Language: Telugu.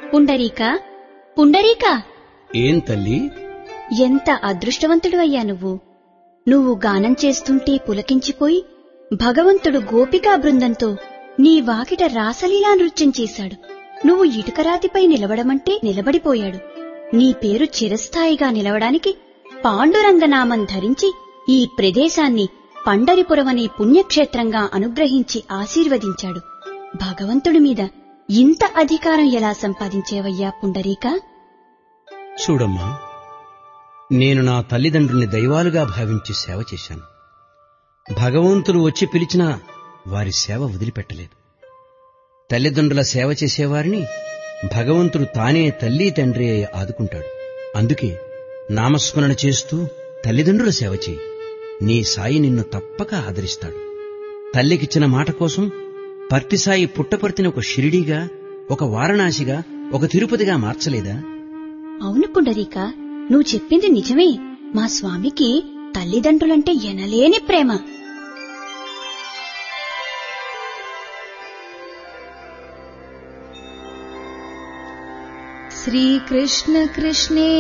పుండరీక పుండరీక ఏం తల్లి ఎంత అదృష్టవంతుడు అయ్యా నువ్వు నువ్వు గానం చేస్తుంటే పులకించిపోయి భగవంతుడు గోపికా బృందంతో నీ వాకిట రాసలీలా నృత్యం చేశాడు నువ్వు ఇటుకరాతిపై నిలబడమంటే నిలబడిపోయాడు నీ పేరు చిరస్థాయిగా నిలవడానికి పాండురంగనామం ధరించి ఈ ప్రదేశాన్ని పండరిపురమనే పుణ్యక్షేత్రంగా అనుగ్రహించి ఆశీర్వదించాడు భగవంతుడి మీద ఇంత అధికారం ఎలా సంపాదించేవయ్యా పుండరీకా చూడమ్మా నేను నా తల్లిదండ్రుల్ని దైవాలుగా భావించి సేవ చేశాను భగవంతుడు వచ్చి పిలిచినా వారి సేవ వదిలిపెట్టలేదు తల్లిదండ్రుల సేవ చేసేవారిని భగవంతుడు తానే తల్లి తండ్రి అయి ఆదుకుంటాడు అందుకే నామస్మరణ చేస్తూ తల్లిదండ్రుల సేవ చేయి నీ సాయి నిన్ను తప్పక ఆదరిస్తాడు తల్లికిచ్చిన మాట కోసం పర్తిసాయి పుట్టపర్తిని ఒక షిరిడీగా ఒక వారణాసిగా ఒక తిరుపతిగా మార్చలేదా అవును పుండరీక నువ్వు చెప్పింది నిజమే మా స్వామికి తల్లిదండ్రులంటే ఎనలేని ప్రేమ श्रीकृष्ण कृष्णे